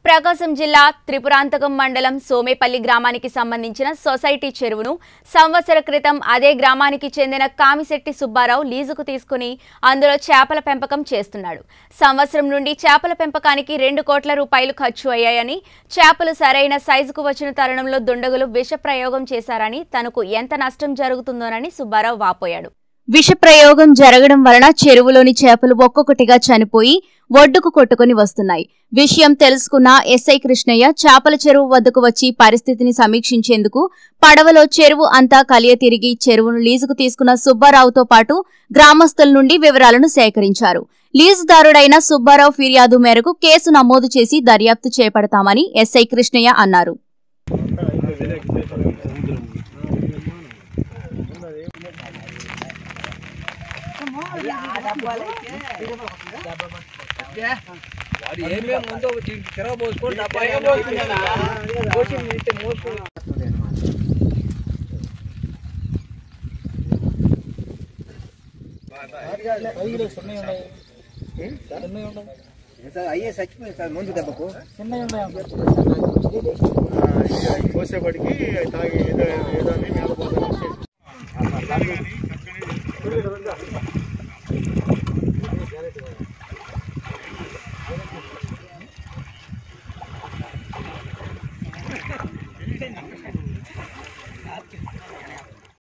ప్రకాశం జిల్లా త్రిపురాంతకం మండలం సోమేపల్లి గ్రామానికి సంబంధించిన సొసైటీ చెరువును సంవత్సర క్రితం అదే గ్రామానికి చెందిన కామిశెట్టి సుబ్బారావు లీజుకు తీసుకుని అందులో చేపల పెంపకం చేస్తున్నాడు సంవత్సరం నుండి చేపల పెంపకానికి రెండు కోట్ల రూపాయలు ఖర్చు అయ్యాయని చేపలు సరైన సైజుకు వచ్చిన తరుణంలో దుండగులు విష ప్రయోగం చేశారని తనకు ఎంత నష్టం జరుగుతుందోనని సుబ్బారావు వాపోయాడు విష ప్రయోగం జరగడం వలన చెరువులోని చేపలు ఒక్కొక్కటిగా చనిపోయి ఒడ్డుకు కొట్టుకుని వస్తున్నాయి విషయం తెలుసుకున్న ఎస్ఐ కృష్ణయ్య చేపల చెరువు వద్దకు వచ్చి పరిస్థితిని సమీక్షించేందుకు పడవలో చెరువు అంతా కలియ తిరిగి చెరువును లీజుకు తీసుకున్న సుబ్బారావుతో పాటు గ్రామస్తుల నుండి వివరాలను సేకరించారు లీజుదారుడైన సుబ్బారావు ఫిర్యాదు మేరకు కేసు నమోదు చేసి దర్యాప్తు చేపడతామని ఎస్ఐ కృష్ణయ్య అన్నారు వాడు ఏమేమి ముందు తిరగబోసుకొని డబ్బా పోసి నీటి మోసుకొని అయ్యే చచ్చిపోయింది సార్ ముందు దెబ్బకు కోసేపటికి తాగి ఏదో ఏదో అని మేత